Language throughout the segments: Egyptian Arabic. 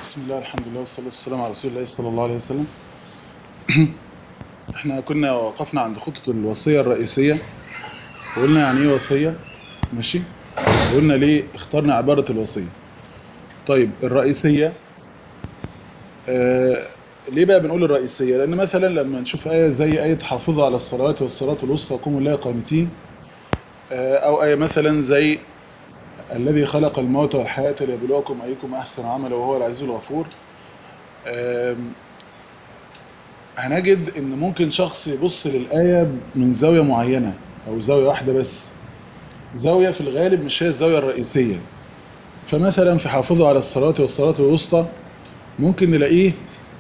بسم الله الحمد لله والصلاة والسلام على رسول الله صلى الله عليه وسلم احنا كنا وقفنا عند خطة الوصية الرئيسية وقلنا يعني ايه وصية ماشي وقلنا ليه اخترنا عبارة الوصية طيب الرئيسية آه ليه بقى بنقول الرئيسية لأن مثلا لما نشوف آية زي آية حافظوا على الصلوات والصلاة الوسطى وقوموا لله قانتين آه أو آية مثلا زي الذي خلق الموت والحياة ليبلوكم أيكم أحسن عملا وهو العزيز الغفور آم، هنجد إن ممكن شخص يبص للآية من زاوية معينة أو زاوية واحدة بس زاوية في الغالب مش هي الزاوية الرئيسية فمثلا في حافظوا على الصلاة والصلاة الوسطى ممكن نلاقيه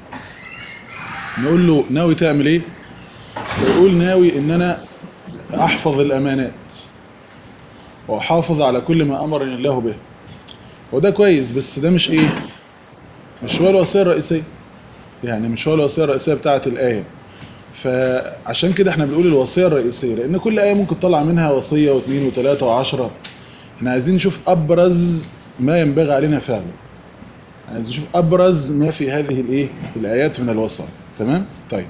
نقول له ناوي تعمل ايه فيقول ناوي ان انا احفظ الامانات واحافظ على كل ما امرني الله به وده كويس بس ده مش ايه مش هو الوصيه الرئيسيه يعني مش هو الوصيه الرئيسيه بتاعه الايه فعشان كده احنا بنقول الوصيه الرئيسيه لان كل ايه ممكن تطلع منها وصيه واثنين وثلاثه وعشرة احنا عايزين نشوف ابرز ما ينبغي علينا فعله عايزين نشوف ابرز ما في هذه الايه الايات من الوصايا تمام طيب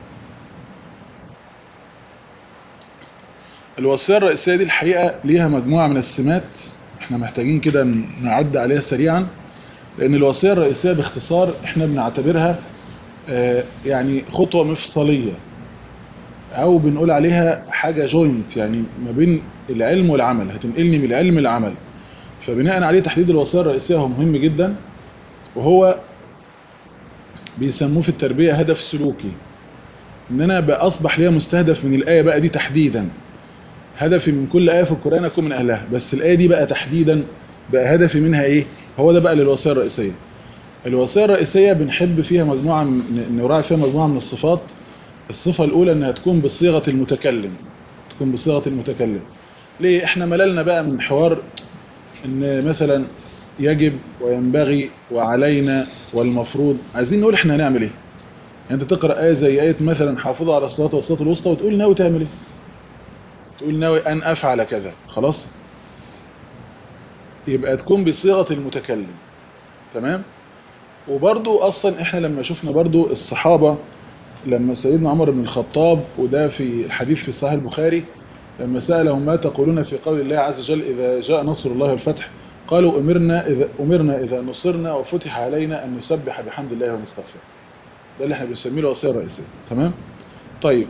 الوصية الرئيسية دي الحقيقة ليها مجموعة من السمات احنا محتاجين كده نعد عليها سريعا لأن الوصية الرئيسية باختصار احنا بنعتبرها آه، يعني خطوة مفصلية أو بنقول عليها حاجة جوينت يعني ما بين العلم والعمل هتنقلني من العلم للعمل فبناء عليه تحديد الوصية الرئيسية هو مهم جدا وهو بيسموه في التربية هدف سلوكي ان انا بقى اصبح ليا مستهدف من الايه بقى دي تحديدا هدفي من كل ايه في القران اكون من اهلها بس الايه دي بقى تحديدا بقى هدفي منها ايه هو ده بقى للوصيه الرئيسيه الوصيه الرئيسيه بنحب فيها مجموعه من نراعي فيها مجموعه من الصفات الصفه الاولى انها تكون بصيغه المتكلم تكون بصيغه المتكلم ليه احنا مللنا بقى من حوار ان مثلا يجب وينبغي وعلينا والمفروض عايزين نقول احنا هنعمل ايه يعني انت تقرا ايه زي ايه مثلا حافظوا على الصلاه والصلاه الوسطى وتقول ناوي تعمل ايه تقول ناوي ان افعل كذا خلاص يبقى تكون بصيغه المتكلم تمام وبرضو اصلا احنا لما شفنا برضو الصحابه لما سيدنا عمر بن الخطاب وده في الحديث في صحيح البخاري لما سالهم ما تقولون في قول الله عز وجل اذا جاء نصر الله والفتح قالوا امرنا اذا امرنا اذا نصرنا وفتح علينا ان نسبح بحمد الله ونستغفره ده اللي احنا بنسميه الوصيه الرئيسيه تمام طيب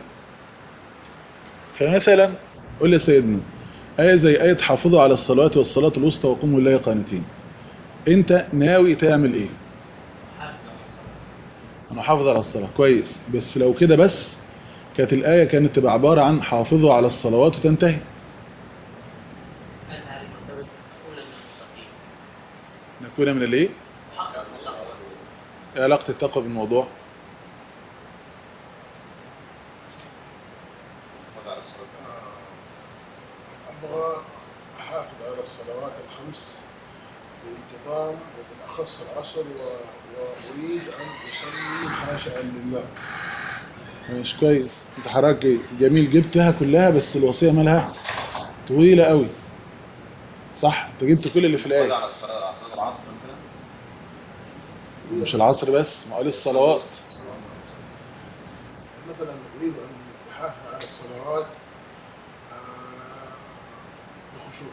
فمثلا قول لي سيدنا آية زي آية حافظوا على الصلاة والصلاة الوسطى وقوموا لله قانتين أنت ناوي تعمل إيه؟ أنا حافظ على الصلاة كويس بس لو كده بس كانت الآية كانت تبقى عبارة عن حافظوا على الصلوات وتنتهي أسعى لمرتبة أولى من المتقين نكون من الإيه؟ وحقق المتقوى إيه علاقة التقوى بالموضوع؟ أبغى أحافظ على الصلوات الخمس بانتظام وبالأخص العصر و... وأريد أن أصلي خاشعا لله مش كويس أنت حضرتك جميل جبتها كلها بس الوصية مالها طويلة قوي صح أنت جبت كل اللي في الآية على الصلاة على صلاة العصر مثلا مش العصر بس ما قال الصلوات مثلا أريد أن أحافظ على الصلوات آه، بخشوع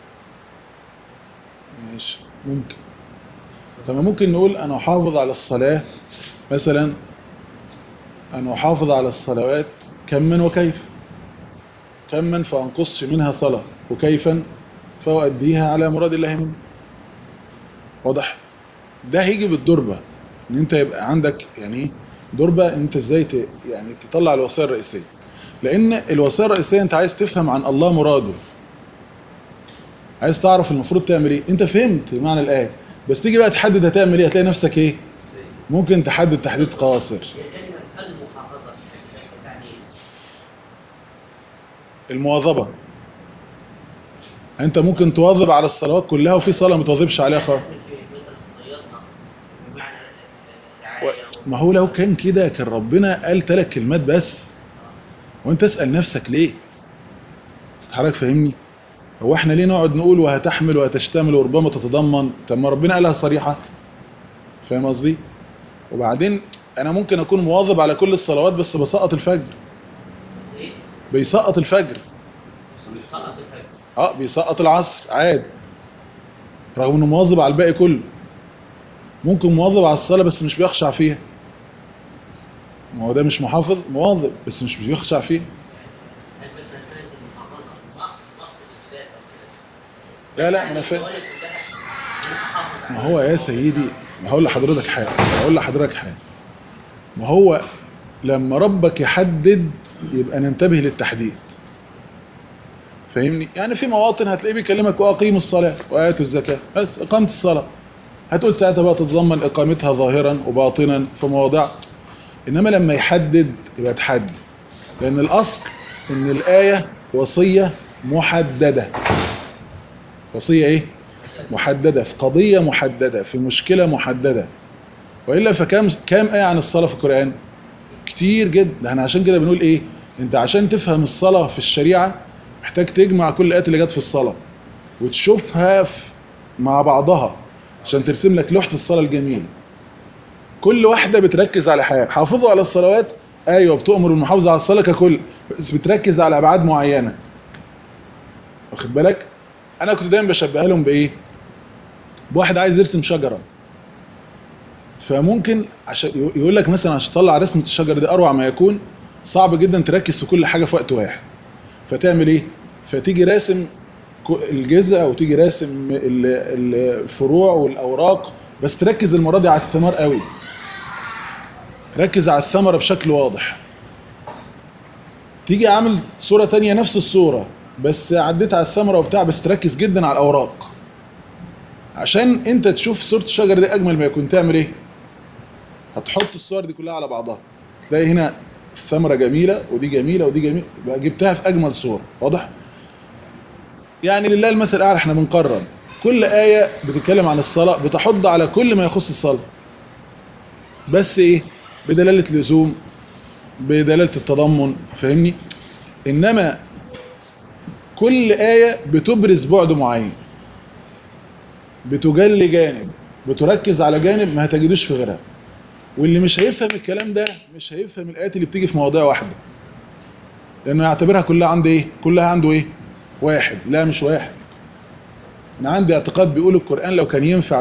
ماشي ممكن طب ما ممكن نقول انا احافظ على الصلاة مثلا انا احافظ على الصلوات كما وكيف كما فانقصش منها صلاة وكيفا فأؤديها على مراد الله منه واضح ده هيجي بالدربة ان انت يبقى عندك يعني ايه دربة ان انت ازاي ت- يعني تطلع الوصية الرئيسية لان الوصية الرئيسية انت عايز تفهم عن الله مراده عايز تعرف المفروض تعمل ايه انت فهمت معنى الايه بس تيجي بقى تحدد هتعمل ايه هتلاقي نفسك ايه ممكن تحدد تحديد قاصر هي كلمة المحافظة يعني المواظبه انت ممكن تواظب على الصلوات كلها وفي صلاه ما تواظبش عليها خالص نعمل في مثلا قضياتنا بمعنى و- الرعاية ما هو لو كان كده كان ربنا قال ثلاث كلمات بس وانت اسال نفسك ليه حضرتك فاهمني هو احنا ليه نقعد نقول وهتحمل وهتشتمل وربما تتضمن طب ما ربنا قالها صريحه فاهم قصدي وبعدين انا ممكن اكون مواظب على كل الصلوات بس بسقط الفجر بس ايه؟ بيسقط الفجر سقط الفجر اه بيسقط العصر عادي رغم انه مواظب على الباقي كله ممكن مواظب على الصلاه بس مش بيخشع فيها ما هو ده مش محافظ مواظب بس مش بيخشع فيها هل مثلا كانت المحافظه نقص نقص الابتداء او كده؟ لا لا ما انا فاهم الجوانب كلها محافظ ما هو يا سيدي ما هقول لحضرتك حاجه هقول لحضرتك حاجه ما هو لما ربك يحدد يبقى ننتبه للتحديد فاهمني يعني في مواطن هتلاقيه بيكلمك واقيموا الصلاه واتوا الزكاه بس اقامه الصلاه هتقول ساعتها بقى تتضمن اقامتها ظاهرا وباطنا في مواضع انما لما يحدد يبقى تحدد لان الاصل ان الايه وصيه محدده وصيه ايه محدده في قضيه محدده في مشكله محدده والا فكم كام ايه عن الصلاه في القران كتير جدا ده احنا عشان كده بنقول ايه انت عشان تفهم الصلاه في الشريعه محتاج تجمع كل الايات اللي جت في الصلاه وتشوفها في مع بعضها عشان ترسم لك لوحه الصلاه الجميله كل واحده بتركز على حاجه حافظوا على الصلوات ايوه بتؤمر بالمحافظه على الصلاه ككل بس بتركز على ابعاد معينه واخد بالك انا كنت دايما بشبهها لهم بايه بواحد عايز يرسم شجره فممكن عشان يقول لك مثلا عشان تطلع رسمه الشجره دي اروع ما يكون صعب جدا تركز في كل حاجه في وقت واحد فتعمل ايه فتيجي راسم كو- الجذع وتيجي راسم ال- ال- الفروع والاوراق بس تركز المره دي على الثمار قوي ركز على الثمره بشكل واضح تيجي عامل صوره تانية نفس الصوره بس عديت على الثمره وبتاع بس تركز جدا على الاوراق عشان انت تشوف صوره الشجر دي اجمل ما يكون تعمل ايه هتحط الصور دي كلها على بعضها تلاقي هنا الثمره جميله ودي جميله ودي جميله يبقى جبتها في اجمل صوره واضح يعني لله المثل الاعلى احنا بنقرر كل ايه بتتكلم عن الصلاه بتحض على كل ما يخص الصلاه بس ايه بدلاله اللزوم بدلاله التضمن فاهمني انما كل ايه بتبرز بعد معين بتجلي جانب بتركز على جانب ما هتجدوش في غيرها واللي مش هيفهم الكلام ده مش هيفهم الايات اللي بتيجي في مواضيع واحده لانه يعتبرها كلها عند ايه كلها عنده ايه واحد لا مش واحد انا عندي اعتقاد بيقول القران لو كان ينفع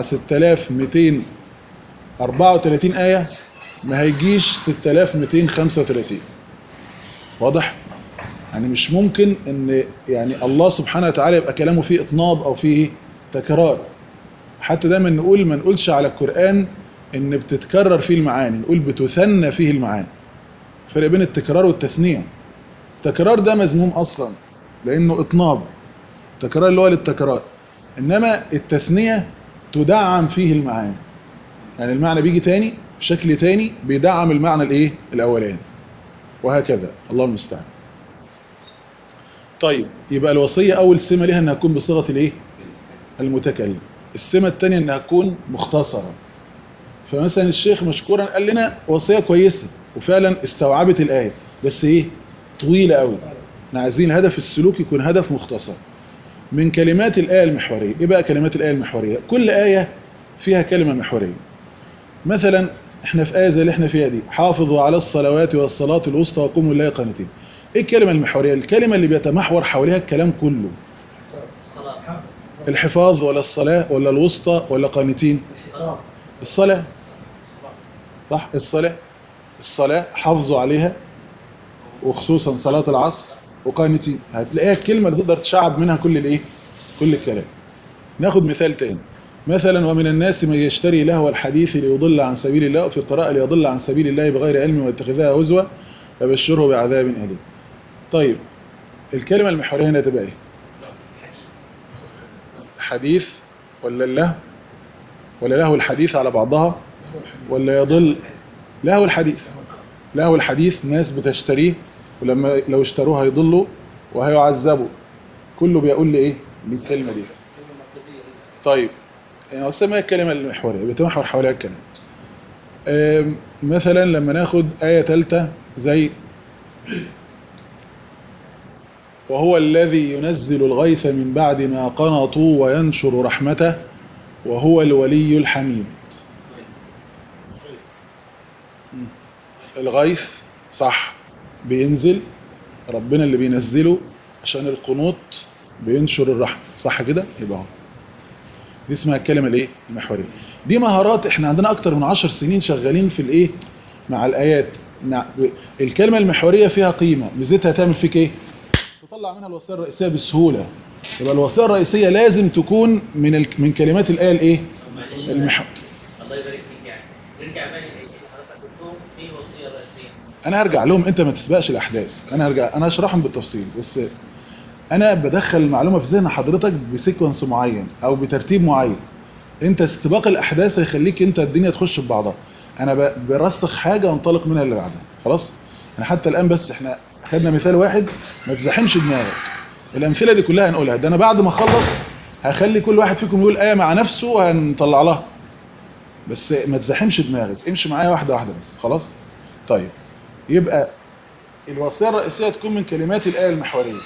6234 ايه ما هيجيش 6235 واضح يعني مش ممكن ان يعني الله سبحانه وتعالى يبقى كلامه فيه اطناب او فيه تكرار حتى دايما نقول ما نقولش على القرآن ان بتتكرر فيه المعاني نقول بتثنى فيه المعاني فرق بين التكرار والتثنية التكرار ده مذموم اصلا لانه اطناب التكرار اللي هو للتكرار انما التثنية تدعم فيه المعاني يعني المعنى بيجي تاني بشكل تاني بيدعم المعنى الايه الاولاني وهكذا الله المستعان طيب يبقى الوصية أول سمة ليها إنها تكون بصيغة الإيه؟ المتكلم. السمة الثانية إنها تكون مختصرة. فمثلا الشيخ مشكورا قال لنا وصية كويسة وفعلا استوعبت الآية بس إيه؟ طويلة قوي. إحنا عايزين الهدف السلوكي يكون هدف مختصر. من كلمات الآية المحورية، إيه بقى كلمات الآية المحورية؟ كل آية فيها كلمة محورية. مثلا احنا في آية زي اللي احنا فيها دي حافظوا على الصلوات والصلاة الوسطى وقوموا لله قانتين. ايه الكلمة المحورية؟ الكلمة اللي بيتمحور حواليها الكلام كله. الصلاه الحفاظ ولا الصلاة ولا الوسطى ولا قانتين؟ الصلاه الصلاة. صح؟ الصلاة. الصلاة حافظوا عليها وخصوصا صلاة العصر وقانتين. هتلاقيها الكلمة اللي تقدر تشعب منها كل الايه؟ كل الكلام. ناخد مثال تاني. مثلا ومن الناس من يشتري لهو الحديث ليضل عن سبيل الله وفي قراءة ليضل عن سبيل الله بغير علم ويتخذها هزوا فبشره بعذاب أليم. طيب الكلمة المحورية هنا تبقى ايه؟ الحديث حديث ولا له ولا له الحديث على بعضها ولا يضل له الحديث له الحديث ناس بتشتريه ولما لو اشتروها يضلوا وهيعذبوا كله بيقول لي ايه للكلمه دي طيب يعني اصلا ما هي الكلمه المحوريه بتمحور حواليها الكلام آم، مثلا لما ناخد ايه ثالثه زي وهو الذي ينزل الغيث من بعد ما قنطوا وينشر رحمته وهو الولي الحميد الغيث صح بينزل ربنا اللي بينزله عشان القنوط بينشر الرحمة صح كده يبقى هو دي اسمها الكلمة الايه المحورية دي مهارات احنا عندنا اكتر من عشر سنين شغالين في الايه مع الايات مع الكلمة المحورية فيها قيمة ميزتها تعمل فيك ايه تطلع منها الوصية الرئيسية بسهولة يبقى الوصية الرئيسية لازم تكون من ال... من كلمات الآية الايه معلش المح... الله يبارك فيك يعني نرجع بقى للآية اللي حضرتك قلتهم ايه الوصية الرئيسية؟ انا هرجع لهم انت ما تسبقش الاحداث انا هرجع انا هشرحهم بالتفصيل بس انا بدخل المعلومه في ذهن حضرتك بسيكونس معين او بترتيب معين انت استباق الاحداث هيخليك انت الدنيا تخش في بعضها انا ب- برسخ حاجه وانطلق منها اللي بعدها خلاص انا حتى الان بس احنا خدنا مثال واحد ما تزاحمش دماغك الامثله دي كلها هنقولها ده انا بعد ما اخلص هخلي كل واحد فيكم يقول ايه مع نفسه وهنطلع لها بس ما تزاحمش دماغك امشي معايا واحده واحده بس خلاص طيب يبقى الوصيه الرئيسيه تكون من كلمات الايه المحوريه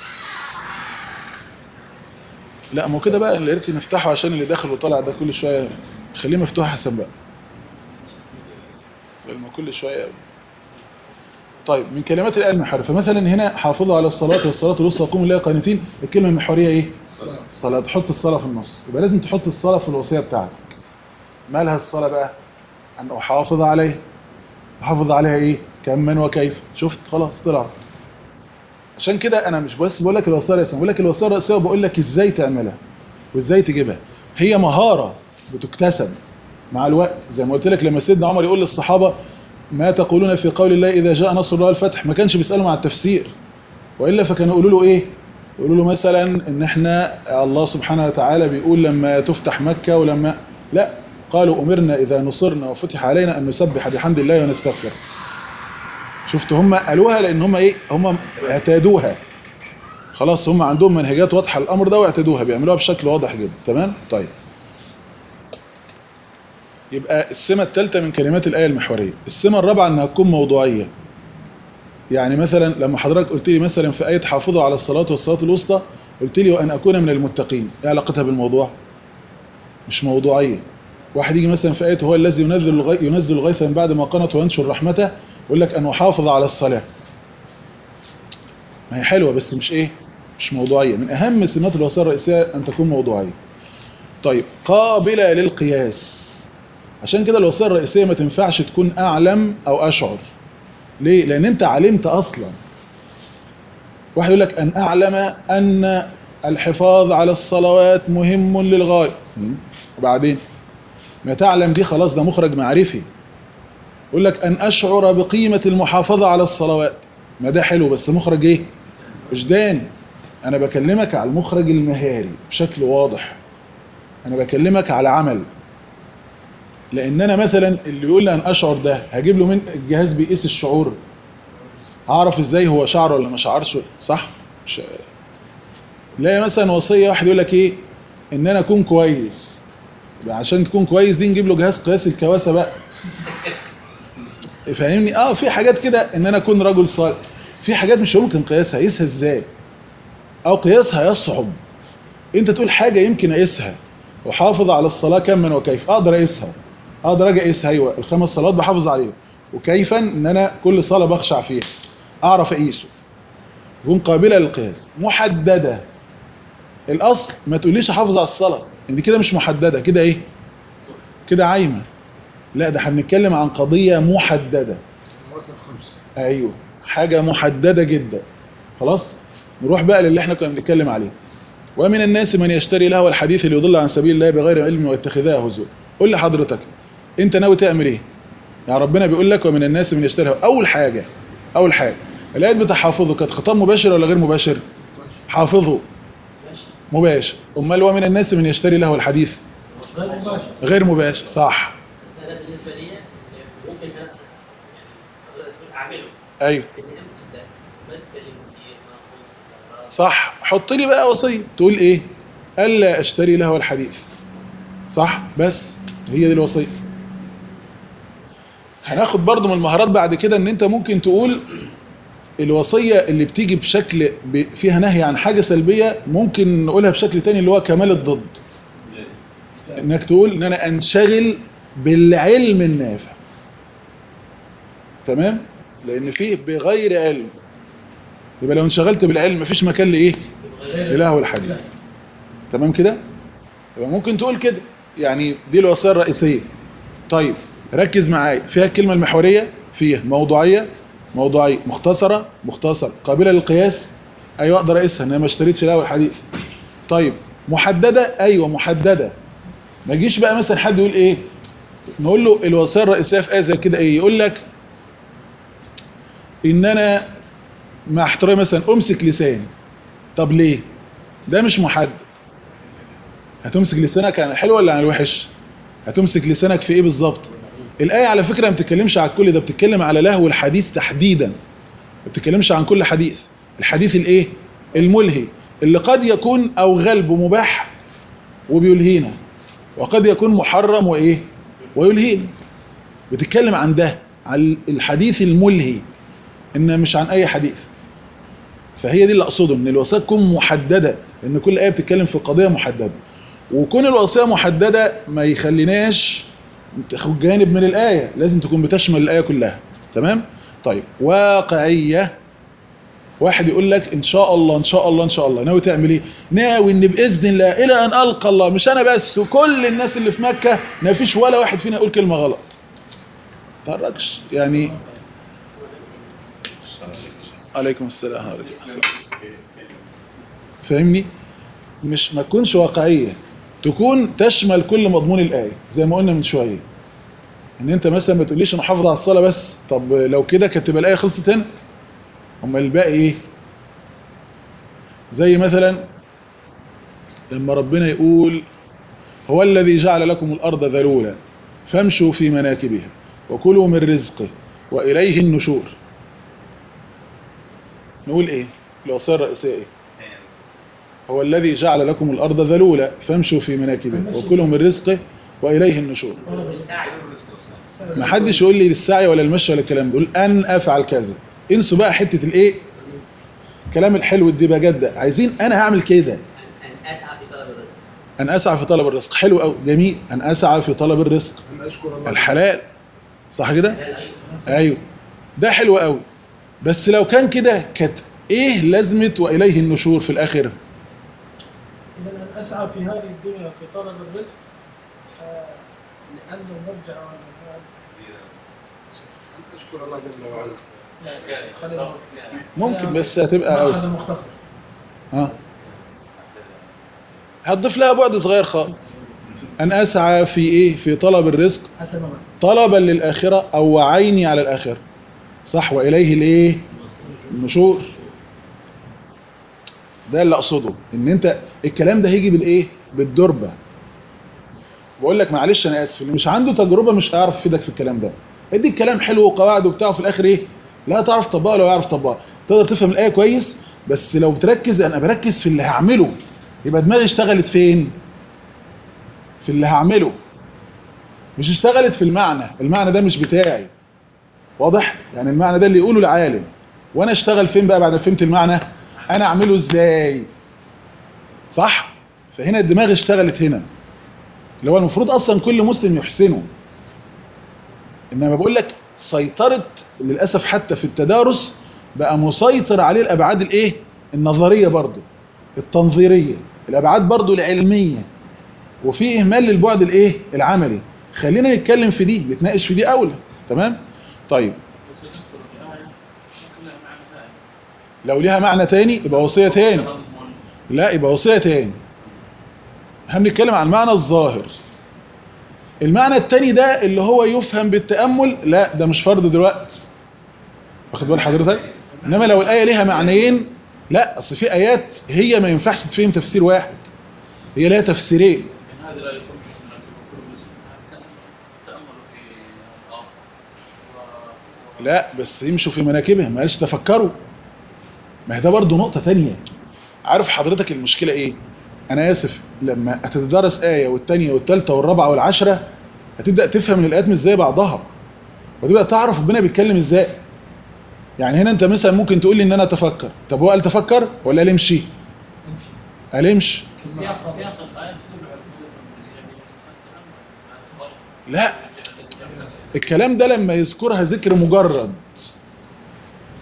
لا ما هو كده بقى اللي ريت نفتحه عشان اللي داخل وطالع ده كل شويه خليه مفتوح احسن بقى لما كل شويه طيب من كلمات الايه المحوريه فمثلا هنا حافظوا على الصلاه والصلاه الوسطى وقوموا لله قانتين الكلمه المحوريه ايه؟ الصلاة الصلاه تحط الصلاه في النص يبقى لازم تحط الصلاه في الوصيه بتاعتك مالها الصلاه بقى؟ ان احافظ عليها احافظ عليها ايه؟ كما وكيف شفت خلاص طلعت عشان كده انا مش بس بقول لك الوصيه الرئيسيه بقول لك الوصيه الرئيسيه وبقول لك ازاي تعملها وازاي تجيبها هي مهاره بتكتسب مع الوقت زي ما قلت لك لما سيدنا عمر يقول للصحابه ما تقولون في قول الله اذا جاء نصر الله والفتح ما كانش بيسالهم على التفسير والا فكانوا يقولوا له ايه يقولوا له مثلا ان احنا الله سبحانه وتعالى بيقول لما تفتح مكه ولما لا قالوا امرنا اذا نصرنا وفتح علينا ان نسبح بحمد الله ونستغفر شفت هم قالوها لان هم ايه هم اعتادوها خلاص هم عندهم منهجات واضحه الامر ده واعتادوها بيعملوها بشكل واضح جدا تمام طيب يبقى السمه الثالثه من كلمات الايه المحوريه السمه الرابعه انها تكون موضوعيه يعني مثلا لما حضرتك قلت لي مثلا في ايه حافظوا على الصلاه والصلاه الوسطى قلت لي وان اكون من المتقين ايه علاقتها بالموضوع مش موضوعيه واحد يجي مثلا في ايه هو الذي ينزل الغي... ينزل الغيث من بعد ما قنط وينشر رحمته يقول لك ان احافظ على الصلاه ما هي حلوه بس مش ايه مش موضوعيه من اهم سمات الوصيه الرئيسيه ان تكون موضوعيه طيب قابله للقياس عشان كده الوصيه الرئيسيه ما تنفعش تكون اعلم او اشعر ليه لان انت علمت اصلا واحد يقول لك ان اعلم ان الحفاظ على الصلوات مهم للغايه م? وبعدين ما تعلم دي خلاص ده مخرج معرفي يقول لك ان اشعر بقيمه المحافظه على الصلوات ما ده حلو بس مخرج ايه وجداني انا بكلمك على المخرج المهاري بشكل واضح انا بكلمك على عمل لان انا مثلا اللي يقول لي ان اشعر ده هجيب له من الجهاز بيقيس الشعور هعرف ازاي هو شعر ولا ما شعرش صح مش لا مثلا وصيه واحد يقول لك ايه ان انا اكون كويس يبقى عشان تكون كويس دي نجيب له جهاز قياس الكواسه بقى فاهمني اه في حاجات كده ان انا اكون رجل صالح في حاجات مش ممكن قياسها اقيسها ازاي او قياسها يصعب انت تقول حاجه يمكن اقيسها وحافظ على الصلاه كما وكيف اقدر اقيسها اقدر اجي اقيسها ايوه الخمس صلوات بحافظ عليهم وكيفا ان انا كل صلاه بخشع فيها اعرف اقيسه تكون قابله للقياس محدده الاصل ما تقوليش احافظ على الصلاه ان دي كده مش محدده كده ايه كده عايمه لا ده احنا بنتكلم عن قضيه محدده الصلوات الخمس ايوه حاجه محدده جدا خلاص نروح بقى للي احنا كنا بنتكلم عليه ومن الناس من يشتري لهو الحديث ليضل عن سبيل الله بغير علم ويتخذها هزوا قول لي حضرتك انت ناوي تعمل ايه يعني ربنا بيقول لك ومن الناس من يشتري لهو. اول حاجه اول حاجه الايات بتاع حافظه كانت خطاب مباشر ولا غير مباشر حافظه ماشي مباشر امال ومن الناس من يشتري له الحديث غير مباشر غير مباشر صح بس انا بالنسبه لي ممكن انا يعني حضرتك تقول اعمله ايوه اني امسك ده ما اتكلم كتير ما أخد- صح حط لي بقى وصيه تقول ايه الا اشتري له الحديث صح بس هي دي الوصيه هناخد برضو من المهارات بعد كده ان انت ممكن تقول الوصيه اللي بتيجي بشكل ب- فيها نهي عن حاجه سلبيه ممكن نقولها بشكل تاني اللي هو كمال الضد انك تقول ان انا انشغل بالعلم النافع تمام لان فيه بغير علم يبقى لو انشغلت بالعلم مفيش مكان لايه اله والحديث تمام كده يبقى ممكن تقول كده يعني دي الوصيه الرئيسيه طيب ركز معايا فيها الكلمه المحوريه فيها موضوعيه موضوعيه مختصره مختصر قابله للقياس ايوه اقدر اقيسها ان انا ما اشتريتش اله والحديث طيب محدده ايوه محدده ما يجيش بقى مثلا حد يقول ايه نقول له الوصيه الرئيسيه في ايه زي كده ايه يقول لك ان انا مع احترامي مثلا امسك لساني طب ليه ده مش محدد هتمسك لسانك عن الحلو ولا عن الوحش هتمسك لسانك في ايه بالظبط الايه على فكره ما بتتكلمش على الكل ده بتتكلم على لهو الحديث تحديدا ما بتتكلمش عن كل حديث الحديث الايه الملهي اللي قد يكون او غلب مباح وبيلهينا وقد يكون محرم وايه ويلهينا بتتكلم عن ده عن الحديث الملهي ان مش عن اي حديث فهي دي اللي اقصده ان الوصيه تكون محدده ان كل ايه بتتكلم في قضيه محدده وكون الوصيه محدده ما يخليناش تاخد جانب من الايه لازم تكون بتشمل الايه كلها تمام طيب واقعيه واحد يقول لك ان شاء الله ان شاء الله ان شاء الله ناوي تعمل ايه ناوي ان باذن الله الى ان القى الله مش انا بس وكل الناس اللي في مكه ما فيش ولا واحد فينا يقول كلمه غلط تركش يعني عليكم السلام عليكم السلام فاهمني مش ما تكونش واقعيه تكون تشمل كل مضمون الايه زي ما قلنا من شويه ان انت مثلا ما تقوليش انا حافظ على الصلاه بس طب لو كده كانت تبقى الايه خلصت هنا امال الباقي ايه زي مثلا لما ربنا يقول هو الذي جعل لكم الارض ذلولا فامشوا في مناكبها وكلوا من رزقه واليه النشور نقول ايه الوصيه الرئيسيه ايه هو الذي جعل لكم الارض ذلولا فامشوا في مناكبها وكلوا من رزقه واليه النشور السعي ما حدش يقول لي السعي ولا المشي ولا الكلام ده يقول ان افعل كذا انسوا بقى حته الايه الكلام الحلو الدباجات ده عايزين انا هعمل كده ان أن اسعى في طلب الرزق ان اسعى في طلب الرزق حلو قوي جميل ان اسعى في طلب الرزق أن أشكر الله الحلال صح كده لا لا ايوه ده حلو قوي بس لو كان كده كانت ايه لازمه واليه النشور في الاخر إذا أن أسعى في هذه الدنيا في طلب الرزق آه، لأنه مرجع والمآب أن أشكر الله جل وعلا خلينا ممكن بس هتبقى مأخذ اوسع مختصر ها هتضيف لها بعد صغير خالص ان اسعى في ايه في طلب الرزق حتى الممات طلبا للآخرة أو وعيني على الآخرة صح وإليه الإيه النشور ده اللي أقصده إن أنت الكلام ده هيجي بالإيه بالدربة بقول لك معلش أنا آسف اللي مش عنده تجربة مش هيعرف يفيدك في الكلام ده ادي الكلام حلو وقواعد وبتاع في الآخر إيه لا تعرف تطبقها ولا يعرف تطبقها تقدر تفهم الآية كويس بس لو بتركز أنا بركز في اللي هعمله يبقى دماغي اشتغلت فين في اللي هعمله مش اشتغلت في المعنى المعنى ده مش بتاعي واضح يعني المعنى ده اللي يقوله العالم وانا اشتغل فين بقى بعد ما فهمت المعنى انا اعمله ازاي صح فهنا الدماغ اشتغلت هنا اللي هو المفروض اصلا كل مسلم يحسنه انما بقول لك سيطرة للاسف حتى في التدارس بقى مسيطر عليه الابعاد الايه النظريه برضو التنظيريه الابعاد برضو العلميه وفي اهمال للبعد الايه العملي خلينا نتكلم في دي نتناقش في دي اولى تمام طيب بس يا دكتور الآية ممكن لها معنى ثاني لو ليها معنى تاني يبقى وصيه تاني تضمن لا يبقى وصيه تاني احنا بنتكلم عن المعنى الظاهر المعنى التاني ده اللي هو يفهم بالتامل لا ده مش فرض دلوقتي واخد بال حضرتك انما لو الايه ليها معنيين لا اصل في ايات هي ما ينفعش تتفهم تفسير واحد هي لها تفسيرين لكن هذه لا يكون من كل جزء تأمل في الآخر و- و- لا بس يمشوا في مناكبهم ما قالش تفكروا ما هي ده برضه نقطة تانية عارف حضرتك المشكلة ايه؟ أنا آسف لما هتتدرس آية والتانية والتالتة والرابعة والعشرة هتبدأ تفهم إن الآيات مش زي بعضها وتبدأ تعرف ربنا بيتكلم ازاي يعني هنا أنت مثلا ممكن تقول لي إن أنا أتفكر طب هو قال تفكر ولا قال امشي؟ امشي قال امشي سياق سياق الآية تدل على قدرة يعني الإنسان تأمل هذا لا الكلام ده لما يذكرها ذكر مجرد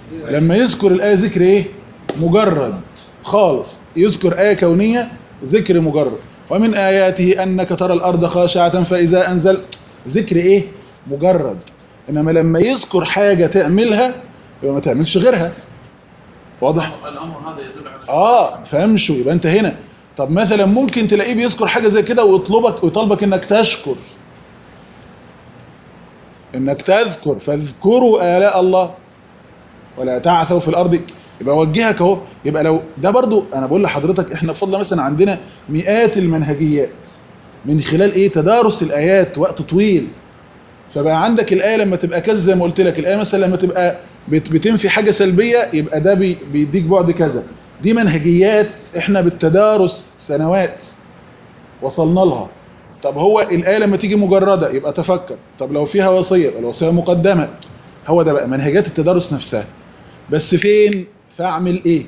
لما يذكر الآية ذكر إيه؟ مجرد خالص يذكر آية كونية ذكر مجرد ومن آياته أنك ترى الأرض خاشعة فإذا أنزل ذكر إيه؟ مجرد إنما لما يذكر حاجة تعملها يبقى ما تعملش غيرها واضح؟ الامر هذا يدل على اه فامشوا يبقى انت هنا طب مثلا ممكن تلاقيه بيذكر حاجه زي كده ويطلبك ويطالبك انك تشكر انك تذكر فاذكروا الاء الله ولا تعثوا في الارض يبقى وجهك اهو يبقى لو ده برضو انا بقول لحضرتك احنا بفضل مثلا عندنا مئات المنهجيات من خلال ايه تدارس الايات وقت طويل فبقى عندك الايه لما تبقى كذا زي ما قلت لك الايه مثلا لما تبقى بت- بتنفي حاجه سلبيه يبقى ده بي- بيديك بعد كذا دي منهجيات احنا بالتدارس سنوات وصلنا لها طب هو الايه لما تيجي مجرده يبقى تفكر طب لو فيها وصيه يبقى الوصيه مقدمه هو ده بقى منهجات التدارس نفسها بس فين فاعمل ايه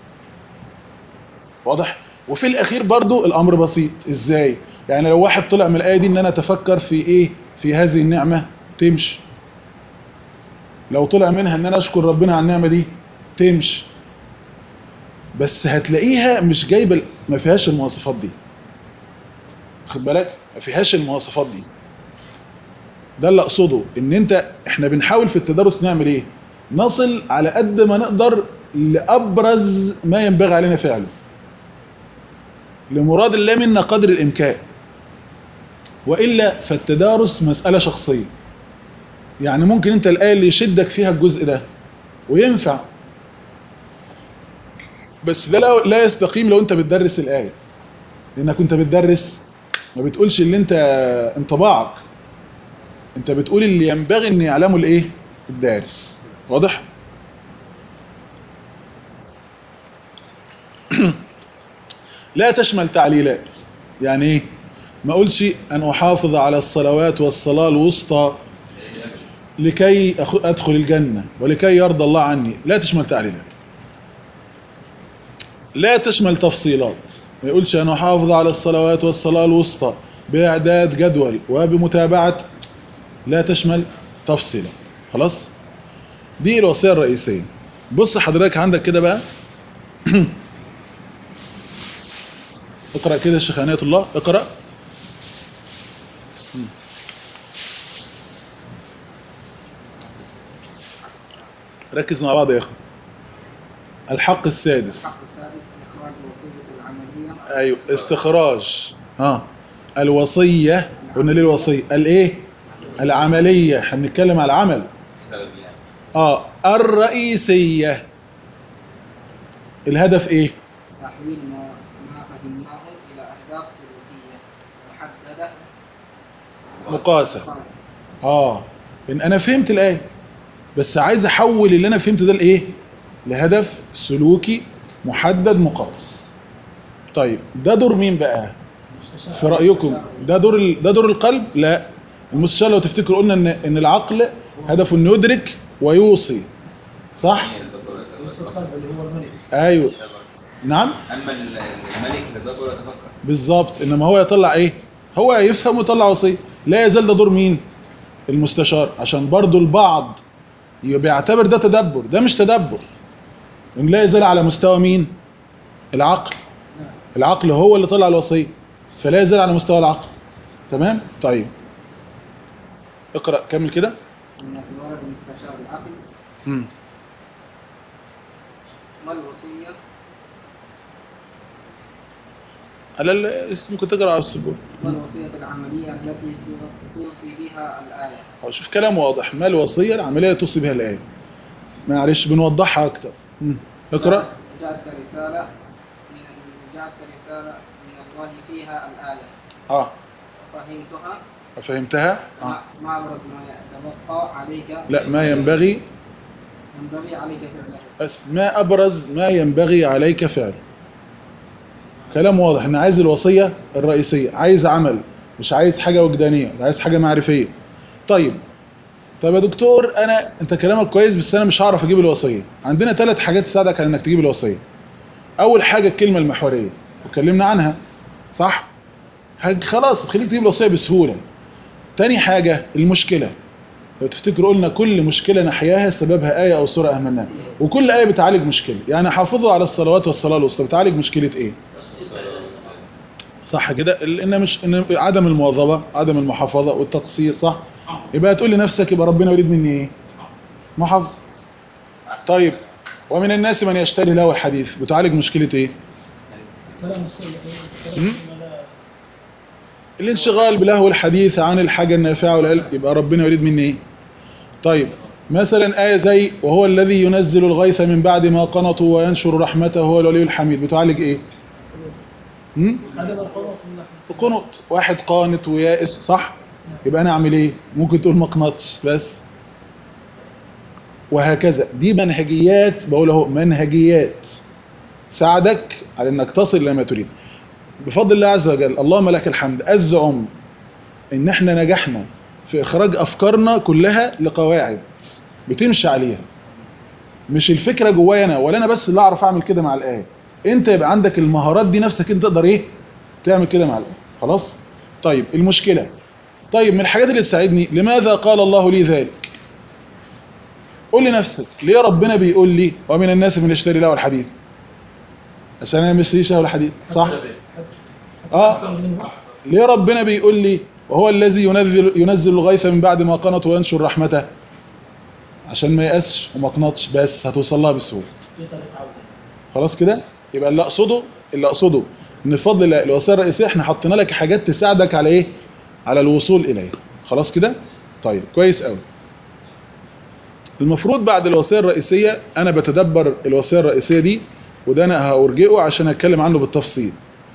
واضح وفي الاخير برضو الامر بسيط ازاي يعني لو واحد طلع من الايه دي ان انا اتفكر في ايه في هذه النعمه تمشي لو طلع منها ان انا اشكر ربنا على النعمه دي تمشي بس هتلاقيها مش جايبه ما فيهاش المواصفات دي خد بالك ما فيهاش المواصفات دي ده اللي اقصده ان انت احنا بنحاول في التدرس نعمل ايه نصل على قد ما نقدر لابرز ما ينبغي علينا فعله لمراد الله منا قدر الامكان والا فالتدارس مساله شخصيه يعني ممكن انت الايه اللي يشدك فيها الجزء ده وينفع بس ده لا- لا يستقيم لو انت بتدرس الايه لانك انت بتدرس ما بتقولش اللي انت انطباعك انت بتقول اللي ينبغي ان يعلمه الايه الدارس واضح لا تشمل تعليلات يعني ايه ما اقولش ان احافظ على الصلوات والصلاه الوسطى لكي أخ- ادخل الجنه ولكي يرضى الله عني لا تشمل تعليلات لا تشمل تفصيلات ما يقولش انا احافظ على الصلوات والصلاه الوسطى باعداد جدول وبمتابعه لا تشمل تفصيلا خلاص دي الوصيه الرئيسيه بص حضرتك عندك كده بقى اقرا كده يا شيخ عنايه الله اقرا ركز مع بعض يا اخوان الحق السادس الحق السادس إخراج الوصية العملية ايوه استخراج ها الوصيه قلنا ليه الوصيه الايه العمليه احنا بنتكلم على العمل اه الرئيسيه الهدف ايه تحويل ما ما فهمناه إلى أهداف سلوكية محددة مقاسة. مقاسة. اه ان انا فهمت الايه بس عايز احول اللي انا فهمته ده لايه لهدف سلوكي محدد مقاس طيب ده دور مين بقى في رايكم ده دور ال- ده دور القلب لا المستشار لو تفتكروا قلنا ان ان العقل هدفه انه يدرك ويوصي صح نفس القلب اللي هو الملك ايوه نعم اما الملك يتدبر ويتفكر بالظبط انما هو يطلع ايه هو يفهم ويطلع وصيه لا يزال ده دور مين المستشار عشان برضو البعض ي- بيعتبر ده تدبر ده مش تدبر إن لا يزال على مستوى مين العقل العقل هو اللي طلع الوصيه فلا يزال على مستوى العقل تمام طيب اقرا كمل كده من ورد مستشار العقل مم. ما الوصية على ال- ممكن تقرا على السبوع ما الوصية العملية التي توصي بها الآية أو شوف كلام واضح ما الوصيه العمليه توصي بها الايه معلش بنوضحها اكتر مم. اقرا جاءت- جاءتك رسالة من جاءتك رسالة من الله فيها الآية اه فهمتها فهمتها آه. ما ما أبرز ما يتبقى عليك لا ما ينبغي ينبغي عليك فعله بس ما ابرز ما ينبغي عليك فعله كلام واضح ان عايز الوصيه الرئيسيه عايز عمل مش عايز حاجه وجدانيه ده عايز حاجه معرفيه طيب طب يا دكتور انا انت كلامك كويس بس انا مش هعرف اجيب الوصيه عندنا ثلاث حاجات تساعدك على انك تجيب الوصيه اول حاجه الكلمه المحوريه واتكلمنا عنها صح هج- خلاص هتخليك تجيب الوصيه بسهوله تاني حاجه المشكله لو تفتكروا قلنا كل مشكله نحياها سببها ايه او سوره اهملناها وكل ايه بتعالج مشكله يعني حافظوا على الصلوات والصلاه الوسطى بتعالج مشكله ايه صح كده ان مش ان عدم المواظبه عدم المحافظه والتقصير صح يبقى تقول لنفسك يبقى ربنا يريد مني ايه محافظه طيب ومن الناس من يشتري له الحديث بتعالج مشكله ايه كلام السلف كلام لا الانشغال بلهو الحديث عن الحاجة النافعة والعلم يبقى ربنا يريد مني ايه طيب مثلا آية زي وهو الذي ينزل الغيث من بعد ما قنطوا وينشر رحمته هو الولي الحميد بتعالج ايه هم؟ عدم القنوط من ناحيه قنط واحد قانط ويائس صح يبقى انا اعمل ايه ممكن تقول ما قنطش بس وهكذا دي منهجيات بقول اهو منهجيات تساعدك على انك تصل الى ما تريد بفضل الله عز وجل اللهم لك الحمد ازعم ان احنا نجحنا في اخراج افكارنا كلها لقواعد بتمشي عليها مش الفكره جوايا انا ولا انا بس اللي اعرف اعمل كده مع الايه انت يبقى عندك المهارات دي نفسك انت تقدر ايه تعمل كده مع الايه خلاص طيب المشكله طيب من الحاجات اللي تساعدني لماذا قال الله لي ذلك قول لنفسك ليه ربنا بيقول لي ومن الناس من يشتري له الحديث عشان انا مش له الحديث صح اه منه ليه ربنا بيقول لي وهو الذي ينزل ينزل الغيث من بعد ما قنط وينشر رحمته عشان ما يأسش وما قنطش بس هتوصل لها بسهوله في طريق عوده خلاص كده يبقى اللي اقصده اللي اقصده ان بفضل الله الوسائل الرئيسيه احنا حطينا لك حاجات تساعدك على ايه على الوصول اليه خلاص كده طيب كويس قوي المفروض بعد الوصيه الرئيسيه انا بتدبر الوصيه الرئيسيه دي وده انا هورجئه عشان اتكلم عنه بالتفصيل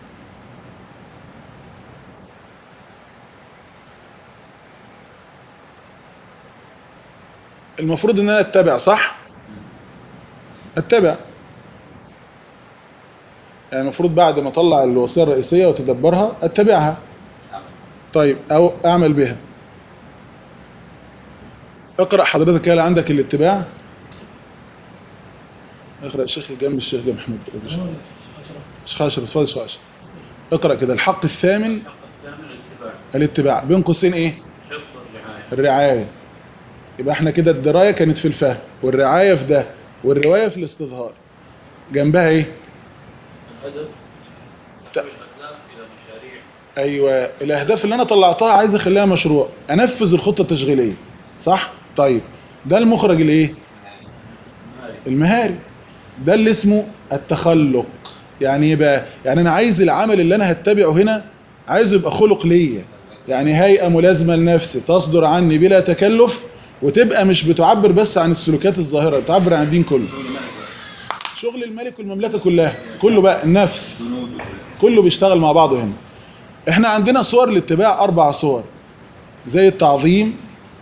المفروض ان انا اتبع صح اتبع يعني المفروض بعد ما اطلع الوصيه الرئيسيه واتدبرها اتبعها طيب او اعمل بها اقرا حضرتك كده عندك الاتباع اقرا الشيخ جنب الشيخ جنب محمود شيخ اشرف اتفضل شيخ اشرف اقرا كده الحق الثامن الثامن الاتباع الاتباع بين قوسين ايه حفظ الرعاية الرعايه يبقى احنا كده الدرايه كانت في الفهم والرعايه في ده والروايه في الاستظهار جنبها ايه الهدف ت- تحويل الأهداف إلى مشاريع ايوه الاهداف اللي انا طلعتها عايز اخليها مشروع انفذ الخطه التشغيليه صح طيب ده المخرج الايه المهاري ده اللي اسمه التخلق يعني ايه بقى يعني انا عايز العمل اللي انا هتبعه هنا عايزه يبقى خلق ليا يعني هيئه ملازمه لنفسي تصدر عني بلا تكلف وتبقى مش بتعبر بس عن السلوكيات الظاهره بتعبر عن الدين كله شغل الملك والمملكه كلها كله بقى النفس كله بيشتغل مع بعضه هنا احنا عندنا صور الاتباع اربع صور زي التعظيم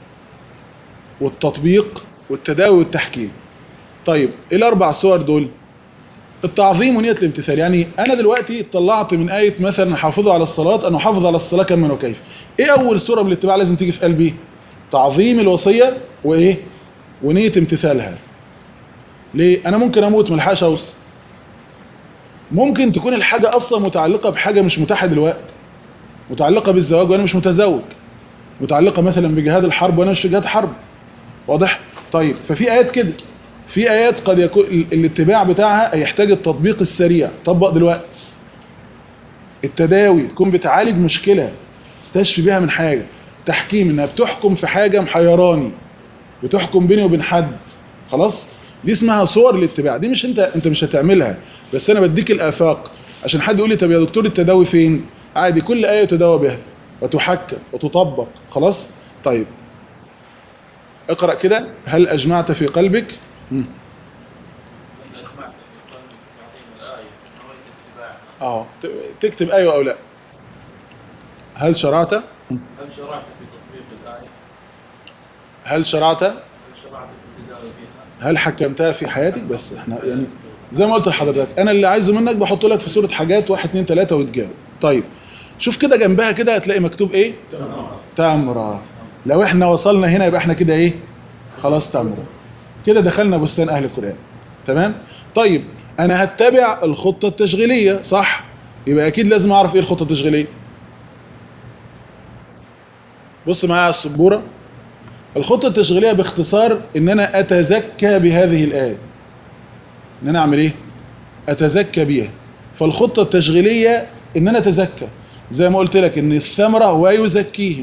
والتطبيق والتداوي والتحكيم طيب ايه الاربع صور دول التعظيم ونية الامتثال يعني انا دلوقتي طلعت من آية مثلا حافظوا على الصلاة ان احافظ على الصلاة كما وكيف ايه اول صورة من الاتباع لازم تيجي في قلبي تعظيم الوصية وايه ونية امتثالها ليه انا ممكن اموت ملحقش اوصل ممكن تكون الحاجة اصلا متعلقة بحاجة مش متاحة دلوقتي متعلقة بالزواج وانا مش متزوج متعلقة مثلا بجهاد الحرب وانا مش في جهاد حرب واضح طيب ففي ايات كده في ايات قد يكون ال- الاتباع بتاعها يحتاج التطبيق السريع طبق دلوقتي التداوي تكون بتعالج مشكله تستشفي بيها من حاجه تحكيم انها بتحكم في حاجه محيراني بتحكم بيني وبين حد خلاص دي اسمها صور الاتباع دي مش انت انت مش هتعملها بس انا بديك الافاق عشان حد يقول لي طب يا دكتور التداوي فين عادي كل ايه يتداوى بها وتحكم وتطبق خلاص طيب اقرا كده هل اجمعت في قلبك مم. أن أجمعت في قلبي تعظيم الآية نويت اتباعها اه ت- تكتب ايوه او لا هل شرعت هل شرعت في تطبيق الآية؟ هل شرعت هل شرعت في التداوي بها؟ هل حكمتها في حياتك بس احنا يعني زي ما قلت لحضرتك انا اللي عايزه منك بحط لك في صوره حاجات واحد اتنين تلاته وتجاوب طيب شوف كده جنبها كده هتلاقي مكتوب ايه تمره لو احنا وصلنا هنا يبقى احنا كده ايه خلاص تمره كده دخلنا بستان اهل القران تمام طيب انا هتبع الخطه التشغيليه صح يبقى اكيد لازم اعرف ايه الخطه التشغيليه بص معايا على السبوره الخطة التشغيلية باختصار ان انا اتزكى بهذه الآية ان انا اعمل ايه اتزكى بيها فالخطة التشغيلية ان انا اتزكى زي ما قلت لك ان الثمرة ويزكيهم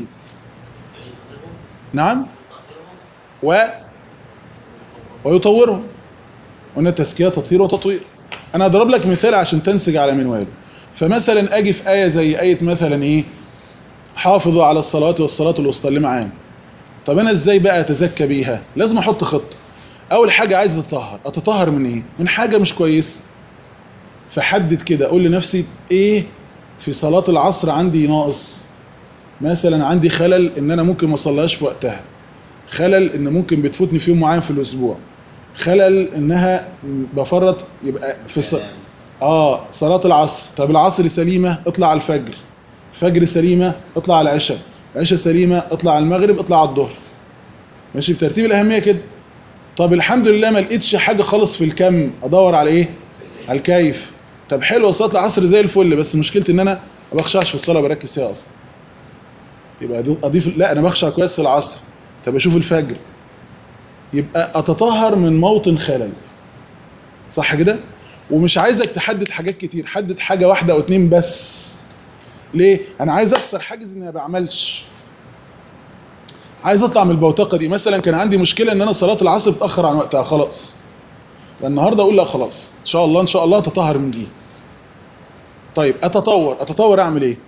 نعم و ويطورهم قلنا التزكية تطهير وتطوير انا اضرب لك مثال عشان تنسج على منواله فمثلا اجي في آية زي آية مثلا ايه حافظوا على الصلاة والصلاة الوسطى اللي معانا طب انا ازاي بقى اتزكى بيها لازم احط خطة اول حاجة عايز اتطهر اتطهر من ايه من حاجة مش كويسة فحدد كده اقول لنفسي ايه في صلاة العصر عندي ناقص مثلا عندي خلل ان انا ممكن ما اصليهاش في وقتها خلل ان ممكن بتفوتني في يوم معين في الاسبوع خلل انها بفرط يبقى في الص... اه صلاة العصر طب العصر سليمة اطلع على الفجر الفجر سليمة اطلع على العشاء العشاء سليمة اطلع على المغرب اطلع على الظهر ماشي بترتيب الاهمية كده طب الحمد لله ما لقيتش حاجة خالص في الكم ادور على ايه على الكيف طب حلو صلاة العصر زي الفل بس مشكلتي ان انا ما بخشعش في الصلاة بركز فيها اصلا يبقى أدو- اضيف لا انا بخشع كويس في العصر طب اشوف الفجر يبقى اتطهر من موطن خلل صح كده ومش عايزك تحدد حاجات كتير حدد حاجة واحدة او اتنين بس ليه انا عايز اكسر حاجز اني ما بعملش عايز اطلع من البوتقه دي مثلا كان عندي مشكله ان انا صلاه العصر بتاخر عن وقتها خلاص فالنهارده اقول لا خلاص ان شاء الله ان شاء الله اتطهر من دي طيب اتطور اتطور اعمل ايه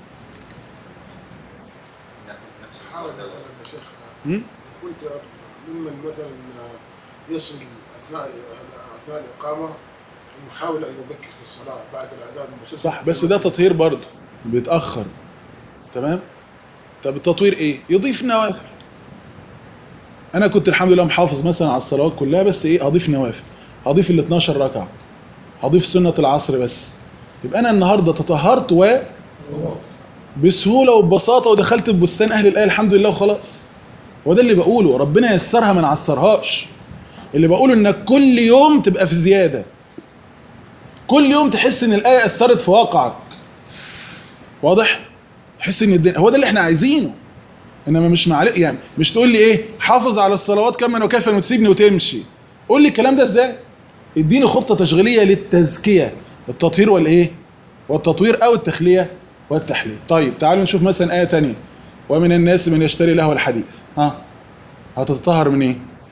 حاول مثلا يا شيخ مم؟ إن كنت ممن مثلا يصل اثناء اثناء الاقامه أن يحاول ان يبكر في الصلاه بعد الاذان مباشره صح بس ده تطهير برضه بيتاخر تمام طب التطوير ايه يضيف نوافل انا كنت الحمد لله محافظ مثلا على الصلوات كلها بس ايه هضيف نوافل هضيف ال 12 ركعه هضيف سنه العصر بس يبقى انا النهارده تطهرت و بسهوله وببساطه ودخلت ببستان اهل الايه الحمد لله وخلاص هو ده اللي بقوله ربنا يسرها ما نعسرهاش اللي بقوله انك كل يوم تبقى في زياده كل يوم تحس ان الايه اثرت في واقعك واضح تحس ان الدنيا هو ده اللي احنا عايزينه انما مش معلق يعني مش تقول لي ايه حافظ على الصلوات كما وكيفا وتسيبني وتمشي قول لي الكلام ده ازاي اديني خطه تشغيليه للتزكيه التطهير والايه والتطوير او التخليه والتحليل طيب تعالوا نشوف مثلا ايه تانية ومن الناس من يشتري له الحديث ها هتتطهر من ايه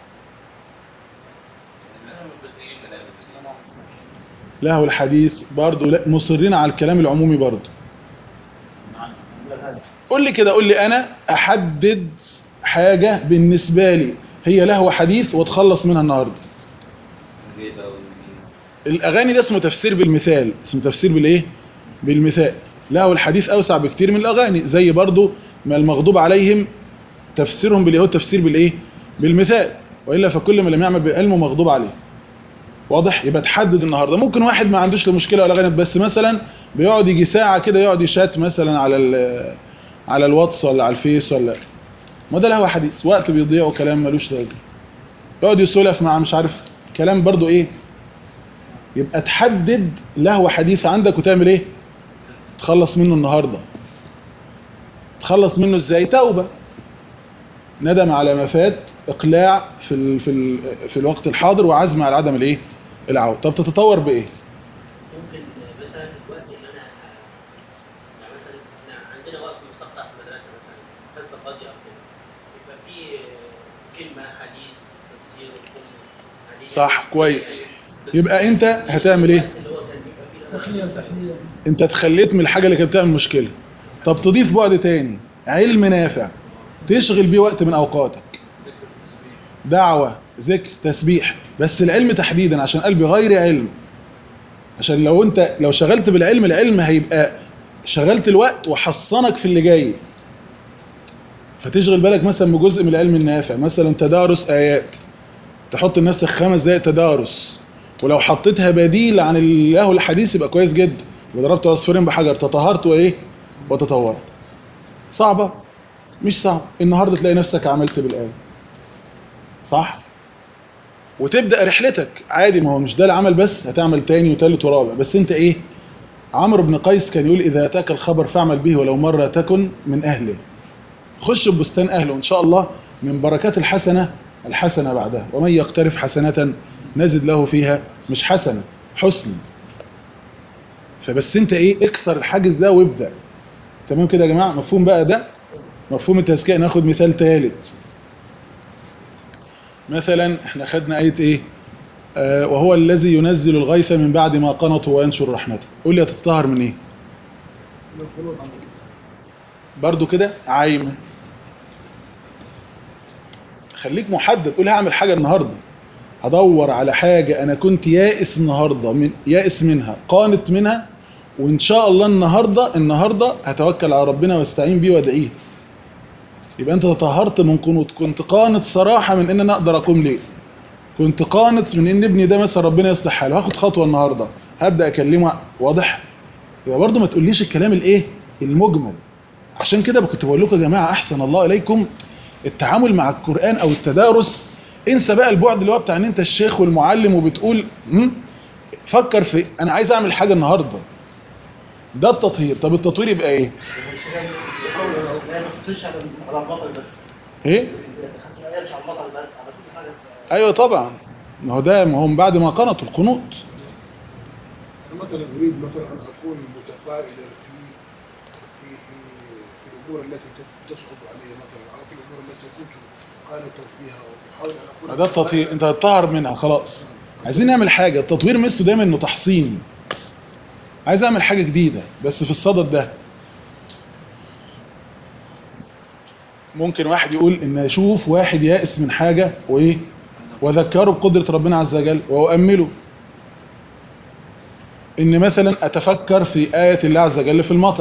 له الحديث برضه لا مصرين على الكلام العمومي برضه قول لي كده قول لي انا احدد حاجه بالنسبه لي هي له حديث واتخلص منها النهارده الغيبة والنميمة الاغاني ده اسمه تفسير بالمثال اسمه تفسير بالايه بالمثال له الحديث اوسع بكتير من الاغاني زي برضه ما المغضوب عليهم تفسيرهم باليهود تفسير بالايه بالمثال والا فكل من لم يعمل بعلمه مغضوب عليه واضح يبقى تحدد النهارده ممكن واحد ما عندوش لا مشكله ولا غنى بس مثلا بيقعد يجي ساعه كده يقعد يشات مثلا على ال- على الواتس ولا على الفيس ولا ما ده له حديث وقت بيضيع وكلام ملوش لازمه يقعد يسولف مع مش عارف كلام برضو ايه يبقى تحدد له حديث عندك وتعمل ايه تخلص منه النهارده تخلص منه ازاي توبه ندم على ما فات اقلاع في ال في ال في الوقت الحاضر وعزم على عدم الايه العوده طب تتطور بايه ممكن مثلا الوقت اللي انا يعني مثلا احنا عندنا وقت مستقطع في المدرسه مثلا حصه فاضيه او كده يبقى في كلمه حديث تفسير كلمه حديث صح كويس يبقى انت هتعمل ايه اللي هو كان بيبقى فيه لما- تخليه وتحليل انت اتخليت من الحاجه اللي كانت بتعمل مشكله طب تضيف بعد تاني علم نافع تشغل بيه وقت من اوقاتك دعوه ذكر تسبيح بس العلم تحديدا عشان قلبي غير علم عشان لو انت لو شغلت بالعلم العلم هيبقى شغلت الوقت وحصنك في اللي جاي فتشغل بالك مثلا بجزء من العلم النافع مثلا تدارس ايات تحط لنفسك خمس دقائق تدارس ولو حطيتها بديل عن اللي له الحديث يبقى كويس جدا وضربت عصفورين بحجر تطهرت وايه وتطورت صعبه مش صعب النهارده تلاقي نفسك عملت بالايه صح وتبدا رحلتك عادي ما هو مش ده العمل بس هتعمل تاني وتالت ورابع بس انت ايه عمرو بن قيس كان يقول اذا اتاك الخبر فاعمل به ولو مره تكن من اهله خش ببستان اهله ان شاء الله من بركات الحسنه الحسنه بعدها ومن يقترف حسنه نزد له فيها مش حسنه حسن فبس انت ايه اكسر الحاجز ده وابدا تمام كده يا جماعه مفهوم بقى ده مفهوم التزكيه ناخد مثال ثالث مثلا احنا خدنا ايه ايه آه وهو الذي ينزل الغيث من بعد ما قنطوا وينشر رحمته قول لي هتتطهر من ايه من القنوط برضو كده عايمه خليك محدد قول هعمل حاجه النهارده هدور على حاجه انا كنت يائس النهارده من يائس منها قانت منها وان شاء الله النهارده النهارده هتوكل على ربنا واستعين بيه وادعيه يبقى انت تطهرت من قنوط كنت قانت صراحه من ان انا اقدر اقوم ليه كنت قانت من ان ابني ده مثلا ربنا يصلح حاله هاخد خطوه النهارده هبدا اكلمه واضح يبقى برضه ما تقوليش الكلام الايه المجمل عشان كده كنت بقول لكم يا جماعه احسن الله اليكم التعامل مع القران او التدارس انسى بقى البعد اللي هو بتاع ان انت الشيخ والمعلم وبتقول مم؟ فكر في انا عايز اعمل حاجه النهارده ده التطهير طب التطوير يبقى ايه يحاول ما يقتصرش على على البطل بس ايه ما يقلش على البطل بس على كل حاجه ايوه طبعا ما هو ده ما هم بعد ما قنطوا القنوط أنا مثلا اريد مثلا ان اكون متفائلا في في في في الامور التي تصعب علي مثلا او في الامور التي كنت قانتا فيها واحاول ان اكون ما ده التطهير انت هتطهر منها خلاص عايزين نعمل حاجه التطوير ميزته دايما انه تحصيني عايز اعمل حاجه جديده بس في الصدد ده ممكن واحد يقول ان اشوف واحد يائس من حاجه وايه واذكره بقدره ربنا عز وجل واؤمله ان مثلا اتفكر في ايه الله عز وجل في المطر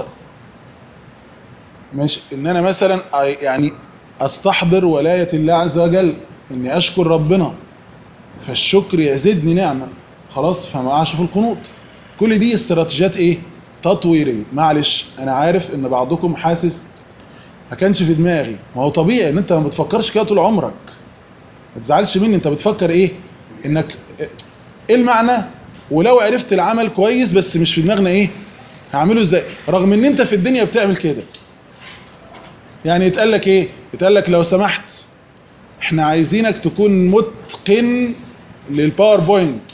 مش ان انا مثلا أي- يعني استحضر ولايه الله عز وجل اني اشكر ربنا فالشكر يزيدني نعمه خلاص فما اقعش في القنوط كل دي استراتيجيات ايه تطويريه معلش انا عارف ان بعضكم حاسس ما كانش في دماغي ما هو طبيعي ان انت ما بتفكرش كده طول عمرك ما تزعلش مني انت بتفكر ايه انك ايه المعنى ولو عرفت العمل كويس بس مش في دماغنا ايه هعمله ازاي رغم ان انت في الدنيا بتعمل كده يعني يتقال لك ايه يتقال لك لو سمحت احنا عايزينك تكون متقن للباوربوينت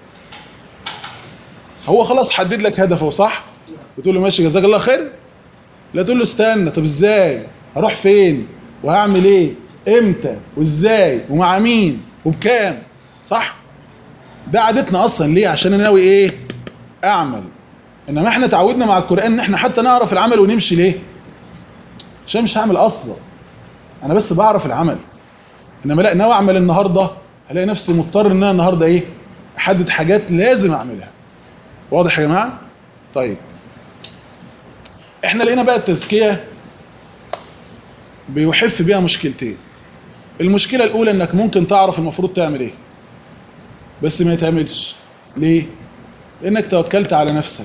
هو خلاص حدد لك هدفه صح بتقول له ماشي جزاك الله خير لا تقول له استنى طب ازاي هروح فين وهعمل ايه امتى وازاي ومع مين وبكام صح ده عادتنا اصلا ليه عشان انا ناوي ايه اعمل انما احنا تعودنا مع القران ان احنا حتى نعرف العمل ونمشي ليه عشان مش هعمل اصلا انا بس بعرف العمل انما لا ناوي اعمل النهارده هلاقي نفسي مضطر ان انا النهارده ايه احدد حاجات لازم اعملها واضح يا جماعه طيب احنا لقينا بقى التزكيه بيحف بيها مشكلتين المشكله الاولى انك ممكن تعرف المفروض تعمل ايه بس ما يتعملش ليه لانك توكلت على نفسك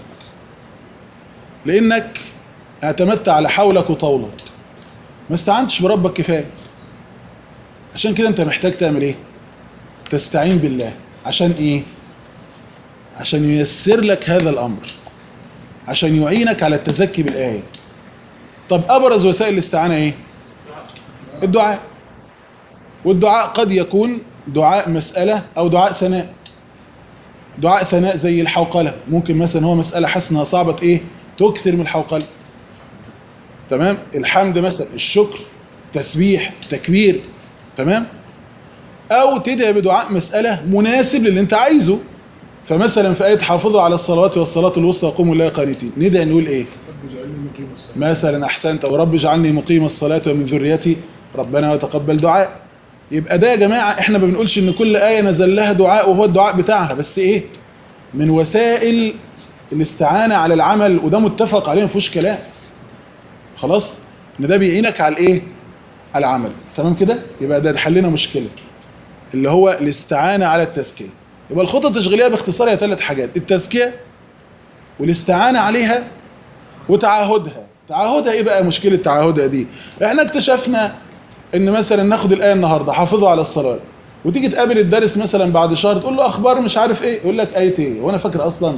لانك اعتمدت على حولك وطولك ما استعنتش بربك كفايه عشان كده انت محتاج تعمل ايه تستعين بالله عشان ايه عشان ييسر لك هذا الامر عشان يعينك على التزكي بالايه طب ابرز وسائل الاستعانه ايه الدعاء والدعاء قد يكون دعاء مساله او دعاء ثناء دعاء ثناء زي الحوقله ممكن مثلا هو مساله حسنه صعبه ايه تكثر من الحوقله تمام الحمد مثلا الشكر تسبيح تكبير تمام او تدعي بدعاء مساله مناسب للي انت عايزه فمثلا في ايه حافظوا على الصلوات والصلاه الوسطى وقوموا لله قانتين ندعي نقول ايه رب اجعلني مقيم الصلاه مثلا احسنت ورب اجعلني مقيم الصلاه ومن ذريتي ربنا وتقبل دعاء يبقى ده يا جماعه احنا ما بنقولش ان كل ايه نزل لها دعاء وهو الدعاء بتاعها بس ايه من وسائل الاستعانه على العمل وده متفق عليه ما فيهوش كلام خلاص ان ده بيعينك على الايه على العمل تمام كده يبقى ده حلنا مشكله اللي هو الاستعانه على التزكيه يبقى الخطه التشغيليه باختصار هي ثلاث حاجات التزكيه والاستعانه عليها وتعاهدها تعاهدها ايه بقى مشكله تعاهدها دي احنا اكتشفنا ان مثلا ناخد الايه النهارده حافظوا على الصلاه وتيجي تقابل الدارس مثلا بعد شهر تقول له اخبار مش عارف ايه يقول لك ايه ايه وانا فاكر اصلا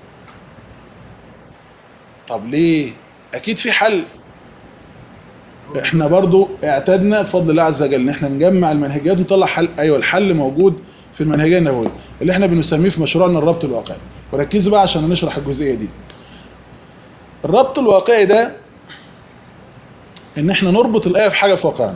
طب ليه اكيد في حل احنا برضو اعتدنا بفضل الله عز وجل ان احنا نجمع المنهجيات ونطلع حل ايوه الحل موجود في المنهجيه النبويه اللي احنا بنسميه في مشروعنا الربط الواقعي وركزوا بقى عشان نشرح الجزئيه دي الربط الواقعي ده ان احنا نربط الايه بحاجه في واقعنا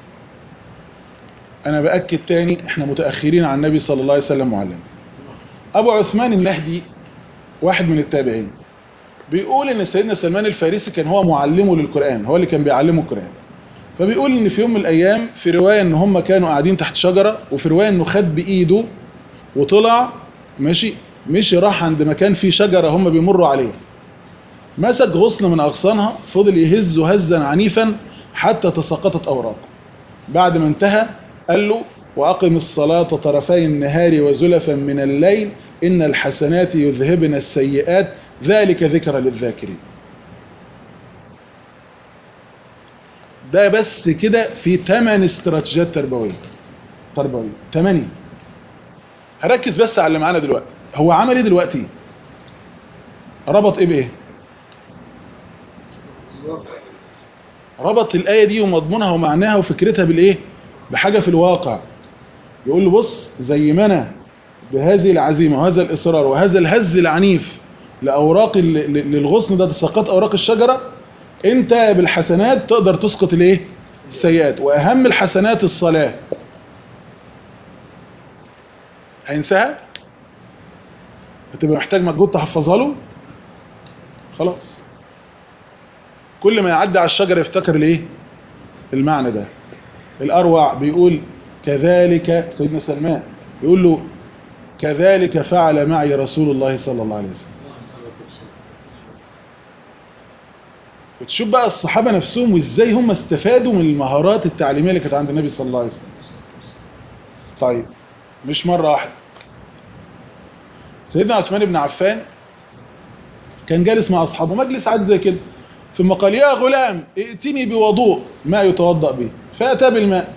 انا باكد تاني احنا متاخرين عن النبي صلى الله عليه وسلم معلم ابو عثمان النهدي واحد من التابعين بيقول ان سيدنا سلمان الفارسي كان هو معلمه للقران هو اللي كان بيعلمه القران فبيقول ان في يوم من الايام في روايه ان هم كانوا قاعدين تحت شجره وفي روايه انه خد بايده وطلع ماشي مشي راح عند مكان فيه شجره هم بيمروا عليه مسك غصن من اغصانها فضل يهزه هزا عنيفا حتى تساقطت اوراقه بعد ما انتهى قال له واقم الصلاه طرفي النهار وزلفا من الليل ان الحسنات يذهبن السيئات ذلك ذكرى للذاكرين ده بس كده في ثمان استراتيجيات تربويه تربويه ثمانيه هركز بس على اللي معانا دلوقتي هو عمل ايه دلوقتي ربط ايه بايه الواقع ربط الآية دي ومضمونها ومعناها وفكرتها بالإيه؟ بحاجة في الواقع. يقول له بص زي ما أنا بهذه العزيمة وهذا الإصرار وهذا الهز العنيف لأوراق ال- ل- للغصن ده تساقط أوراق الشجرة أنت بالحسنات تقدر تسقط الإيه؟ السيئات وأهم الحسنات الصلاة. هينساها؟ هتبقى محتاج مجهود تحفظها له؟ خلاص. كل ما يعدي على الشجره يفتكر الايه؟ المعنى ده. الاروع بيقول كذلك سيدنا سلمان يقول له كذلك فعل معي رسول الله صلى الله عليه وسلم. وتشوف بقى الصحابه نفسهم وازاي هم استفادوا من المهارات التعليميه اللي كانت عند النبي صلى الله عليه وسلم. طيب مش مره واحده. سيدنا عثمان بن عفان كان جالس مع اصحابه مجلس عادي زي كده ثم قال يا غلام ائتني بوضوء ما يتوضا به فاتى بالماء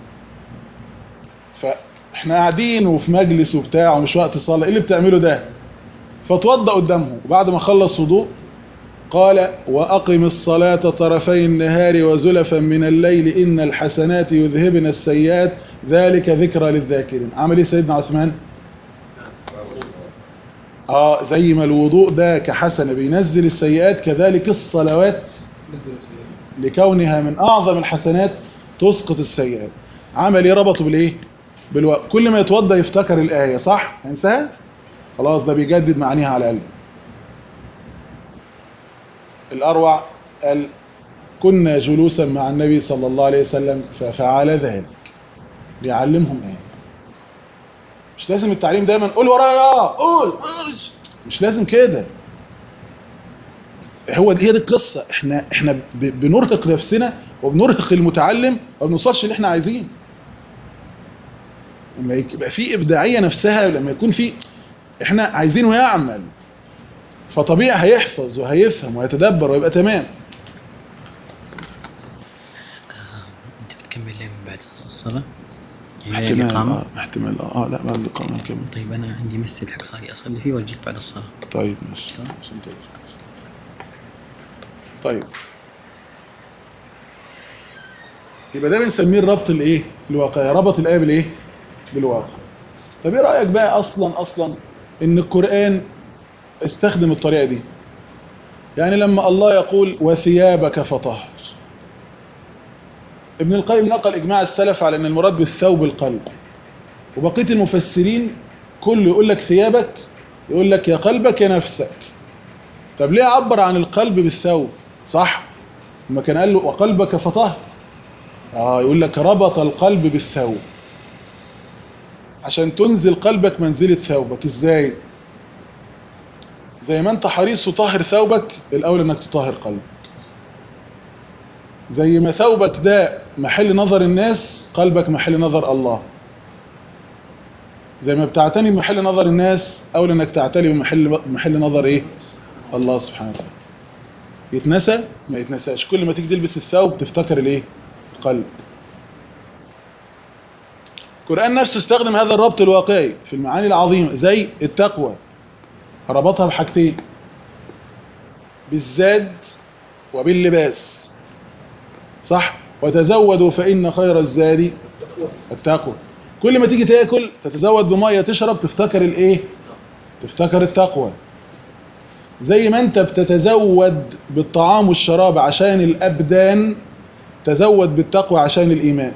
فاحنا قاعدين وفي مجلس وبتاع ومش وقت صلاه ايه اللي بتعمله ده فتوضا قدامه وبعد ما خلص وضوء قال واقم الصلاه طرفي النهار وزلفا من الليل ان الحسنات يذهبن السيئات ذلك ذكرى للذاكرين عمل ايه سيدنا عثمان اه زي ما الوضوء ده كحسنه بينزل السيئات كذلك الصلوات نزل السيئات لكونها من اعظم الحسنات تسقط السيئات عمل ايه ربطه بالايه بالوقت كل ما يتوضا يفتكر الايه صح هينساها خلاص ده بيجدد معانيها على قلبه الاروع قال كنا جلوسا مع النبي صلى الله عليه وسلم ففعل ذلك بيعلمهم ايه مش لازم التعليم دايما قول ورايا قول قول. مش لازم كده هو دي هي دي القصه احنا احنا ب- بنرهق نفسنا وبنرهق المتعلم وما بنوصلش اللي احنا عايزينه لما يبقى في ابداعيه نفسها لما يكون في احنا عايزينه يعمل فطبيعي هيحفظ وهيفهم ويتدبر ويبقى تمام انت بتكمل ليه من بعد الصلاة؟ يعني احتمال الإقامة؟ اه احتمال اه, آه لا بعد الاقامه نكمل طيب أنا عندي مسجد حق خالي أصلي فيه وأجيك بعد الصلاة طيب ماشي عشان تقدر. طيب يبقى ده بنسميه الربط الايه؟ الواقعي ربط الايه بالايه؟ بالواقع. طب ايه رايك بقى اصلا اصلا ان القران استخدم الطريقه دي؟ يعني لما الله يقول وثيابك فطهر ابن القيم نقل اجماع السلف على ان المراد بالثوب القلب وبقيه المفسرين كله يقول لك ثيابك يقول لك يا قلبك يا نفسك طب ليه عبر عن القلب بالثوب صح لما كان قال له وقلبك فطهر اه يقول لك ربط القلب بالثوب عشان تنزل قلبك منزلة ثوبك ازاي زي ما انت حريص وطهر ثوبك الاول انك تطهر قلبك زي ما ثوبك ده محل نظر الناس قلبك محل نظر الله زي ما بتعتني بمحل نظر الناس اولى انك تعتني بمحل محل نظر ايه الله سبحانه وتعالى يتنسى ما يتنساش كل ما تيجي تلبس الثوب تفتكر الايه القلب القرآن نفسه استخدم هذا الربط الواقعي في المعاني العظيمة زي التقوى ربطها بحاجتين بالزاد وباللباس صح وتزودوا فإن خير الزاد التقوى كل ما تيجي تاكل تتزود بميه تشرب تفتكر الايه تفتكر التقوى زي ما انت بتتزود بالطعام والشراب عشان الابدان تزود بالتقوى عشان الايمان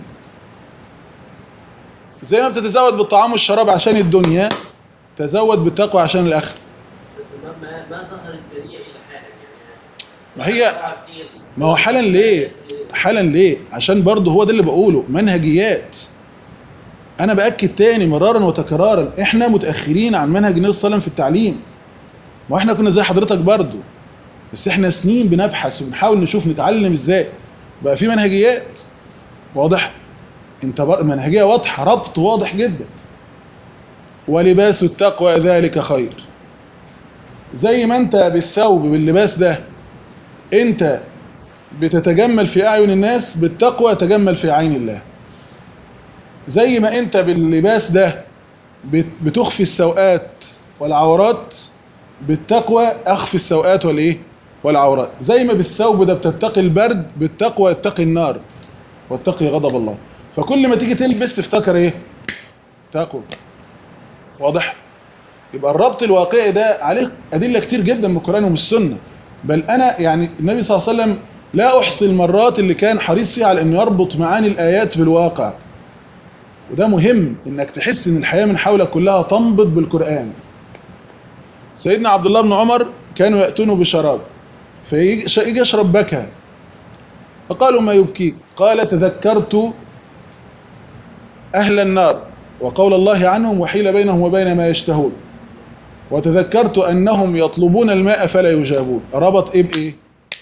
زي ما بتتزود بالطعام والشراب عشان الدنيا تزود بالتقوى عشان الاخره بس ما ما, ما ظهر الدنيا الا حالا يعني ما هي طلع كتير. ما هو حالا ليه حالا ليه عشان برضه هو ده اللي بقوله منهجيات انا باكد تاني مرارا وتكرارا احنا متاخرين عن منهج النبي صلى الله عليه وسلم في التعليم ما احنا كنا زي حضرتك برضه بس احنا سنين بنبحث وبنحاول نشوف نتعلم ازاي بقى في منهجيات واضح انت بر... منهجيه واضحه ربط واضح جدا ولباس التقوى ذلك خير زي ما انت بالثوب باللباس ده انت بتتجمل في اعين الناس بالتقوى تجمل في عين الله زي ما انت باللباس ده بت- بتخفي السوءات والعورات بالتقوى اخفي السوءات والايه والعورات زي ما بالثوب ده بتتقي البرد بالتقوى اتقي النار واتقي غضب الله فكل ما تيجي تلبس تفتكر ايه تقوى واضح يبقى الربط الواقعي ده عليه ادله كتير جدا من القران ومن السنه بل انا يعني النبي صلى الله عليه وسلم لا احصي المرات اللي كان حريص فيها على انه يربط معاني الايات بالواقع وده مهم انك تحس ان الحياه من حولك كلها تنبض بالقران سيدنا عبد الله بن عمر كانوا ياتونه بشراب فيجي ش- يجي يشرب بكى فقالوا ما يبكيك قال تذكرت اهل النار وقول الله عنهم وحيل بينهم وبين ما يشتهون وتذكرت انهم يطلبون الماء فلا يجابون ربط ايه بايه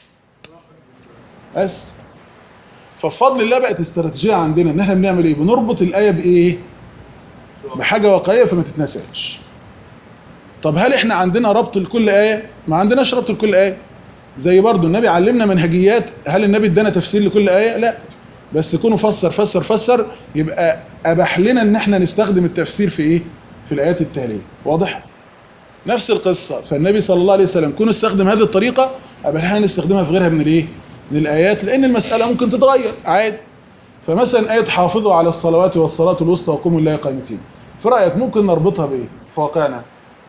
بس فبفضل الله بقت استراتيجيه عندنا ان احنا بنعمل ايه بنربط الايه بايه بحاجه واقعيه فما تتنساش طب هل احنا عندنا ربط لكل ايه ما عندناش ربط لكل ايه زي برضو النبي علمنا منهجيات هل النبي ادانا تفسير لكل ايه لا بس كونه فسر فسر فسر يبقى اباح لنا ان احنا نستخدم التفسير في ايه في الايات التاليه واضح نفس القصه فالنبي صلى الله عليه وسلم كونه استخدم هذه الطريقه اباح لنا نستخدمها في غيرها من الايه من الايات لان المساله ممكن تتغير عادي فمثلا ايه حافظوا على الصلوات والصلاه الوسطى وقوموا لله قانتين في رايك ممكن نربطها بايه في واقعنا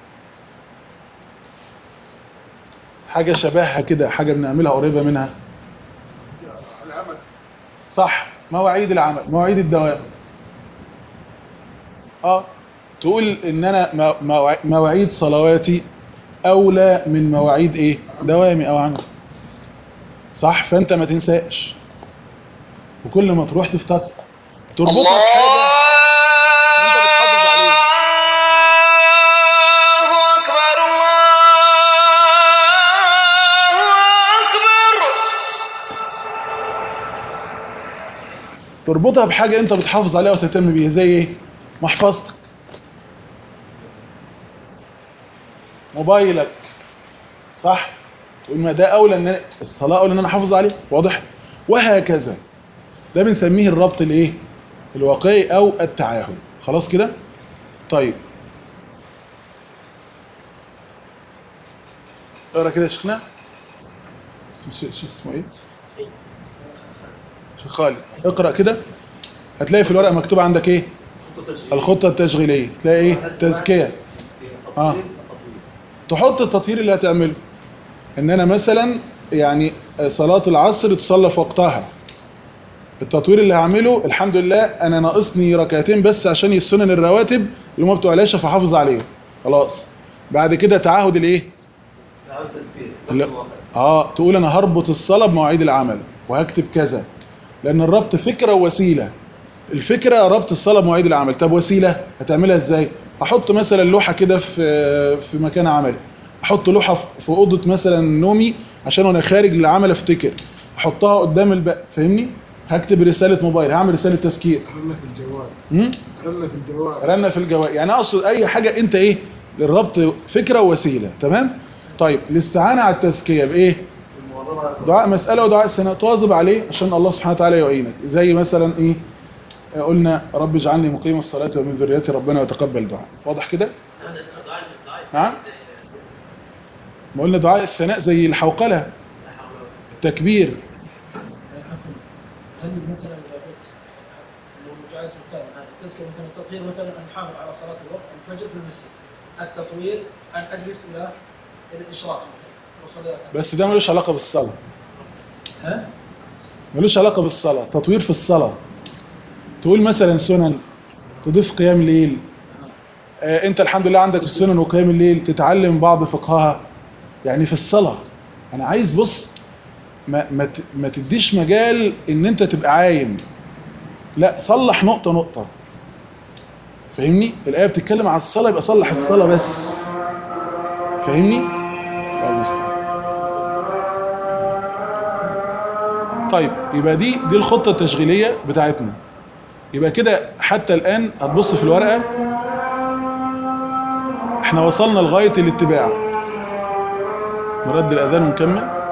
حاجه شبهها كده حاجه بنعملها قريبه منها العمل صح مواعيد العمل مواعيد الدوام اه تقول ان انا مو- مواع- مواعيد صلواتي اولى من مواعيد ايه دوامي او عمل صح فانت ما تنساش وكل ما تروح تفتكر تربطها بحاجه انت بتحافظ عليها تربطها بحاجه انت بتحافظ عليها وتهتم بيها زي ايه محفظتك موبايلك صح تقول ما ده اولى ان أنا- الصلاه اولى ان انا احافظ عليه واضح وهكذا ده بنسميه الربط الايه الواقعي او التعاهد خلاص كده طيب اقرا كده يا شيخنا اسم الشيخ الشيخ اسمه ايه شيخ خالد اقرا كده هتلاقي في الورقه مكتوب عندك ايه الخطه التشغيليه تلاقي ايه تزكيه اه تحط التطهير اللي هتعمله ان انا مثلا يعني صلاه العصر تصلى في وقتها التطوير اللي هعمله الحمد لله انا ناقصني ركعتين بس عشان السنن الرواتب اللي هم بتوع العشاء فحافظ عليهم خلاص بعد كده تعهد الايه لا. اه تقول انا هربط الصلاه بمواعيد العمل وهكتب كذا لان الربط فكره ووسيله الفكره ربط الصلاه بمواعيد العمل طب وسيله هتعملها ازاي احط مثلا لوحه كده في في مكان عملي احط لوحه في- في اوضه مثلا نومي عشان وانا خارج للعمل افتكر احطها قدام الباب فاهمني هكتب رساله موبايل هعمل رساله تذكير رنا في الجوال مم؟ رنا في الجوال رنة في الجوال يعني اقصد اي حاجه انت ايه للربط فكره ووسيله تمام طيب الاستعانه على التزكيه بايه دعاء مساله ودعاء سنه تواظب عليه عشان الله سبحانه وتعالى يعينك زي مثلا ايه قلنا رب اجعلني مقيم الصلاه ومن ذريتي ربنا وتقبل دعاء واضح كده هذا دعاء دعاء نعم. زي- ما قلنا دعاء الثناء زي الحوقله لا حول ولا قوة. التكبير مثلا اذا قلت لو جعلت مثال هذا التزكيه مثلا التطهير مثلا ان احافظ على صلاه الوقت الفجر في المسجد التطوير ان اجلس الى الى الاشراق مثلا واصلي ركعتين بس ده ملوش علاقه بالصلاه ها؟ ملوش علاقه بالصلاه تطوير في الصلاه تقول مثلا سنن تضيف قيام ليل آه انت الحمد لله عندك السنن وقيام الليل تتعلم بعض فقهها يعني في الصلاه انا عايز بص ما ما ت- ما تديش مجال ان انت تبقى عايم لا صلح نقطه نقطه فاهمني الايه بتتكلم على الصلاه يبقى صلح الصلاه بس فاهمني الله المستعان طيب يبقى دي دي الخطه التشغيليه بتاعتنا يبقى كده حتى الان هتبص في الورقه احنا وصلنا لغايه الاتباع نرد الاذان ونكمل